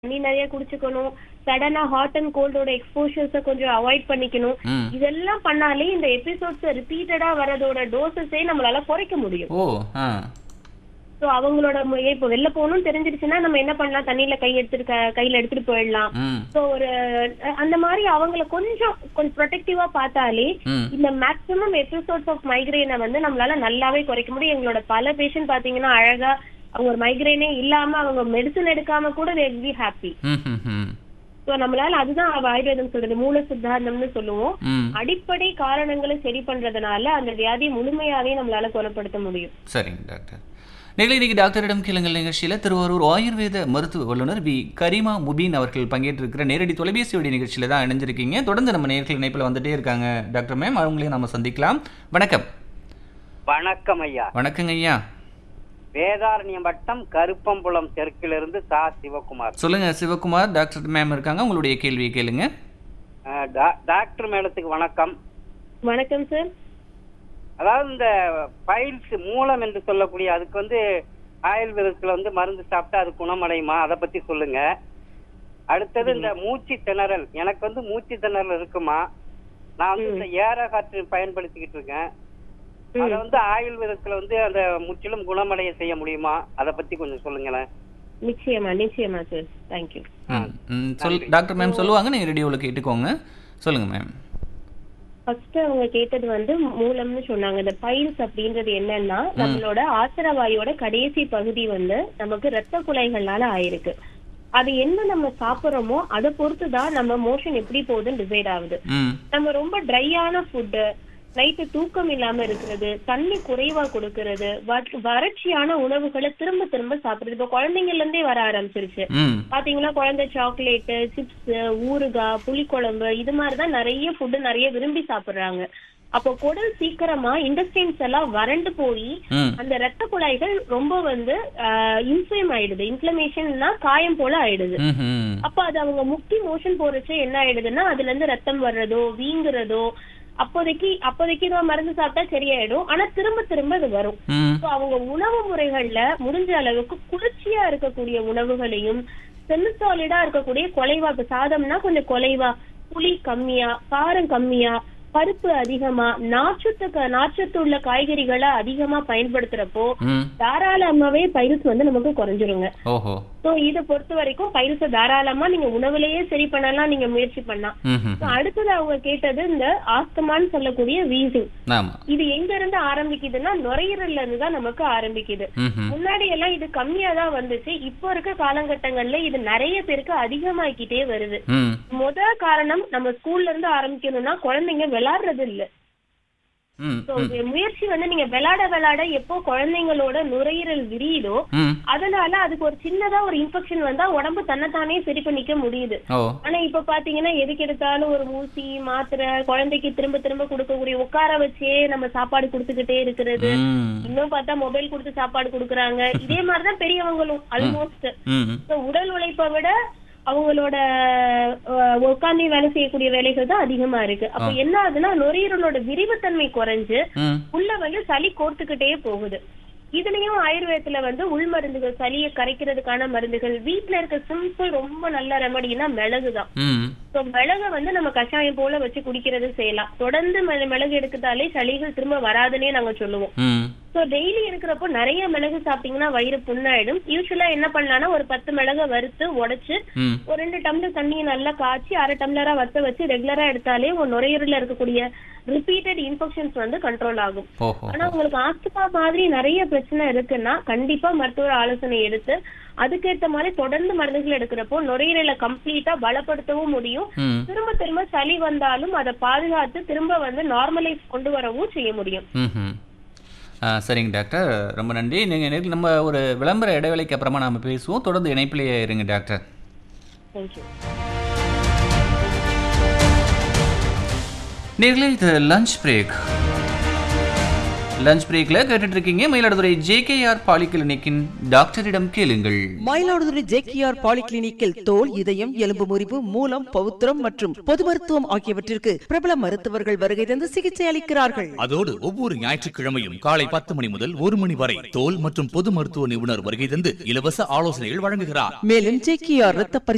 தண்ணி நிறைய குடிச்சுக்கணும் சடனா ஹாட் அண்ட் கோல்டோட எக்ஸ்போஷர்ஸ கொஞ்சம் அவாய்ட் பண்ணிக்கணும் ம் இதெல்லாம் பண்ணாலே இந்த எபிசோட்ஸ் ரிப்பீட்டடா வரதோட டோசஸே நம்மளால குறைக்க முடியும் ஓ ஆ சோ அவங்களோட மு- இப்போ வெளில போகணும்னு தெரிஞ்சிருச்சுன்னா நம்ம என்ன பண்ணலாம் தண்ணியில கை எடுத்துட்டு க- கையில எடுத்துட்டு போயிடலாம் ம் சோ ஒரு அஹ், அந்த மாதிரி அவங்கள கொஞ்சம் கொஞ்சம் ப்ரொடெக்டிவா பார்த்தாலே ம் இந்த மேக்ஸிமம் எபிசோட்ஸ் ஆஃப் மைக்ரேனை வந்து நம்மளால நல்லாவே குறைக்க முடியும் எங்களோட பல பேஷண்ட் பாத்தீங்கன்னா அழகா அவங்க ஒரு மைக்ரேனே இல்லாம அவங்க மெடிசன் எடுக்காம கூட பி ஹாப்பி ம் ம் ம் சோ நம்மளால அதுதான் அவ ஆயுர்வேதம் சொல்றது மூல சித்தாந்தம்னு சொல்லுவோம் ம் அடிப்படை காரணங்களை சரி பண்றதுனால அந்த வியாதியை முழுமையாவே நம்மளால குணப்படுத்த முடியும் சரிங்க டாக்டர் நிகழ்ச்சி இன்னைக்கு டாக்டரிடம் கேளுங்கள் நிகழ்ச்சியில் திருவாரூர் ஆயுர்வேத மருத்துவ வல்லுநர் வி கரிமா முபீன் அவர்கள் பங்கேற்றிருக்கிற நேரடி தொலைபேசி வழி நிகழ்ச்சியில தான் இணைஞ்சிருக்கீங்க தொடர்ந்து நம்ம நேர்கள் இணைப்பில் வந்துட்டே இருக்காங்க டாக்டர் மேம் அவங்களையும் நம்ம சந்திக்கலாம் வணக்கம் வணக்கம் ஐயா வணக்கங்க ஐயா வேதாரண்யம் வட்டம் கருப்பம்புலம் தெற்கிலிருந்து சா சிவகுமார் சொல்லுங்க சிவகுமார் டாக்டர் மேம் இருக்காங்க உங்களுடைய கேள்வியை கேளுங்க அஹ், டா- டாக்டர் மேடத்துக்கு வணக்கம் வணக்கம் சார் அதாவது இந்த பைல்ஸ் மூலம் என்று சொல்லக்கூடிய அதுக்கு வந்து ஆயுர்வேதத்துல வந்து மருந்து சாப்பிட்டா அது குணமடையுமா அதை பத்தி சொல்லுங்க அடுத்தது இந்த மூச்சு திணறல் எனக்கு வந்து மூச்சு திணறல் இருக்குமா நான் வந்து இந்த ஏற காற்று பயன்படுத்திக்கிட்டு இருக்கேன் அதை வந்து ஆயுர்வேதத்துல வந்து அந்த முற்றிலும் குணமடைய செய்ய முடியுமா அதை பத்தி கொஞ்சம் சொல்லுங்களேன் நிச்சயமா நிச்சயமா சார் தேங்க்யூ ம், ம், சொல் டாக்டர் மேம் சொல்லுவாங்க நீங்க ரேடியோவில் கேட்டுக்கோங்க சொல்லுங்க மேம் ஃபர்ஸ்ட் அவங்க கேட்டது வந்து மூலம்னு சொன்னாங்க இந்த பைல்ஸ் அப்படின்றது என்னன்னா நம்மளோட ஆசரவாயோட கடைசி பகுதி வந்து நமக்கு ரத்த குலைகள்னால ஆயிருக்கு அது என்ன நம்ம சாப்பிடுறோமோ அதை பொறுத்து தான் நம்ம மோஷன் எப்படி போகுதுன்னு டிசைட் ஆகுது ம் நம்ம ரொம்ப ட்ரையான ஃபுட்டு நைட்டு தூக்கம் இல்லாம இருக்கிறது தண்ணி குறைவா கொடுக்கறது வறட்சி- வறட்சியான உணவுகளை திரும்ப திரும்ப சாப்பிடுறது இப்ப குழந்தைங்கள்ல இருந்தே வர ஆரம்பிச்சிருச்சு ம் பாத்தீங்கன்னா குழந்தை சாக்லேட் சிப்ஸ் ஊறுகாய் புளிக்குழம்பு இது மாதிரிதான் நிறைய ஃபுட் நிறைய விரும்பி சாப்பிடுறாங்க அப்போ குடல் சீக்கிரமா இண்டஸ்ட்ரீன்ஸ் எல்லாம் வறண்டு போய் ம் அந்த ரத்த குழாய்கள் ரொம்ப வந்து இன்ஃபிளேம் ஆயிடுது இன்ஃபிளமேஷன்னா காயம் போல ஆயிடுது ம் ம் அப்ப அது அவங்க முக்கி மோஷன் போறச்சே என்ன ஆயிடுதுன்னா அதுல இருந்து ரத்தம் வர்றதோ வீங்குறதோ அப்போதைக்கு அப்போதைக்கு இதை மருந்து சாப்பிட்டா சரியாயிடும் ஆனா திரும்ப திரும்ப இது வரும் ம் So, அவங்க உணவு முறைகள்ல முடிஞ்ச அளவுக்கு குளிர்ச்சியா இருக்கக்கூடிய உணவுகளையும் செமி சாலிடா இருக்கக்கூடிய குலைவா இப்ப சாதம்னா கொஞ்சம் குலைவா புளி கம்மியா காரம் கம்மியா பருப்பு அதிகமா நார்ச்சத்து க- நார்ச்சத்து உள்ள காய்கறிகளை அதிகமா பயன்படுத்துறப்போ ம் தாராளமாவே பைரஸ் வந்து நமக்கு குறைஞ்சிருங்க ஓஹோ சோ இத பொறுத்த வரைக்கும் பைரஸ தாராளமா நீங்க உணவுலயே சரி பண்ணலாம் நீங்க முயற்சி பண்ணலாம் ம் ம் So, அடுத்தது அவங்க கேட்டது இந்த ஆஸ்தமான்னு சொல்லக்கூடிய வீசிங் ஆமாம் இது எங்க இருந்து ஆரம்பிக்குதுன்னா நுரையீரல்ல இருந்து தான் நமக்கு ஆரம்பிக்குது ம் ம் முன்னாடி எல்லாம் இது கம்மியா தான் வந்துச்சு இப்போ இருக்க காலகட்டங்கள்ல இது நிறைய பேருக்கு அதிகமாக்கிட்டே வருது ம் முத காரணம் நம்ம ஸ்கூல்ல இருந்து ஆரம்பிக்கணும்னா குழந்தைங்க விளையாடுறது இல்ல ம் So, இது முயற்சி வந்து நீங்க விளையாட விளையாட எப்போ குழந்தைங்களோட நுரையீரல் விரியுதோ ம் அதனால அதுக்கு ஒரு சின்னதா ஒரு இன்ஃபெக்ஷன் வந்தா உடம்பு தன்னைத்தானே சரி பண்ணிக்க முடியுது ஓ ஆனா இப்ப பாத்தீங்கன்னா எதுக்கு எடுத்தாலும் ஒரு ஊசி மாத்திரை குழந்தைக்கு திரும்ப திரும்ப கொடுக்கக்கூடிய உட்கார வச்சே நம்ம சாப்பாடு கொடுத்துக்கிட்டே இருக்கிறது ம் இன்னும் பார்த்தா மொபைல் கொடுத்து சாப்பாடு கொடுக்குறாங்க இதே மாதிரிதான் பெரியவங்களும் ஆல்மோஸ்ட் ம் உடல் உழைப்பை விட அவங்களோட உட்காந்து வேலை செய்யக்கூடிய வேலைகள் தான் அதிகமா இருக்கு அப்ப என்ன ஆகுதுன்னா நுரையீரலோட விரிவுத்தன்மை குறைஞ்சு ம் உள்ள வந்து சளி கோர்த்துக்கிட்டே போகுது இதுலயும் ஆயுர்வேதத்துல வந்து உள் மருந்துகள் சளியை கரைக்கிறதுக்கான மருந்துகள் வீட்ல இருக்க சிம்பிள் ரொம்ப நல்ல ரெமடினா மிளகுதான் ம் ஸோ மிளகை வந்து நம்ம கஷாயம் போல வச்சு குடிக்கிறது செய்யலாம் தொடர்ந்து மிள- மிளகு எடுக்கத்தாலே சளிகள் திரும்ப வராதுன்னே நாங்க சொல்லுவோம் ம் ஸோ டெய்லி இருக்கிறப்போ நிறைய மிளகு சாப்பிட்டீங்கன்னா வயிறு புண்ணாயிடும் யூஸ்வலா என்ன பண்ணலாம்னா ஒரு பத்து மிளகை வறுத்து உடைச்சு ம் ஒரு ரெண்டு டம்ளர் தண்ணியை நல்லா காய்ச்சி அரை டம்ளரா வத்த வச்சு ரெகுலரா எடுத்தாலே உங்க நுரையீரல்ல இருக்கக்கூடிய ரிப்பீட்டட் இன்ஃபெக்ஷன்ஸ் வந்து கண்ட்ரோல் ஆகும் ஓஹோ ஆனா உங்களுக்கு ஆஸ்துமா மாதிரி நிறைய பிரச்சனை இருக்குன்னா கண்டிப்பா மருத்துவர் ஆலோசனை எடுத்து அதுக்கேத்த மாதிரி தொடர்ந்து மருந்துகள் எடுக்கிறப்போ நுரையீரலை கம்ப்ளீட்டா பலப்படுத்தவும் முடியும் ம் திரும்ப திரும்ப சளி வந்தாலும் அதை பாதுகாத்து திரும்ப வந்து நார்மலைஸ் கொண்டு வரவும் செய்ய முடியும் ம் ஆ சரிங்க டாக்டர் ரொம்ப நன்றி நீங்கள் நம்ம ஒரு விளம்பர இடைவேளைக்கு அப்புறமா நாம் பேசுவோம் தொடர்ந்து இணைப்பிலேயே இருங்க டாக்டர் தேங்க்யூ நேர்களே இது லஞ்ச் பிரேக் லஞ்ச் பிரேக்கில் கேட்டுட்டு இருக்கீங்க மயிலாடுதுறை ஜேகேஆர் பாலிகிளினிக்கின் டாக்டரிடம் கேளுங்கள் மயிலாடுதுறை ஜேகேஆர் பாலிகிளினிக்கில் தோல் இதயம் எலும்பு முறிவு மூலம் பௌத்திரம் மற்றும் பொது மருத்துவம் ஆகியவற்றிற்கு பிரபல மருத்துவர்கள் வருகை தந்து சிகிச்சை அளிக்கிறார்கள் அதோடு ஒவ்வொரு ஞாயிற்றுக்கிழமையும் காலை பத்து மணி முதல் ஒரு மணி வரை தோல் மற்றும் பொது மருத்துவ நிபுணர் வருகை தந்து இலவச ஆலோசனைகள் வழங்குகிறார் மேலும் ஜேகேஆர் ரத்த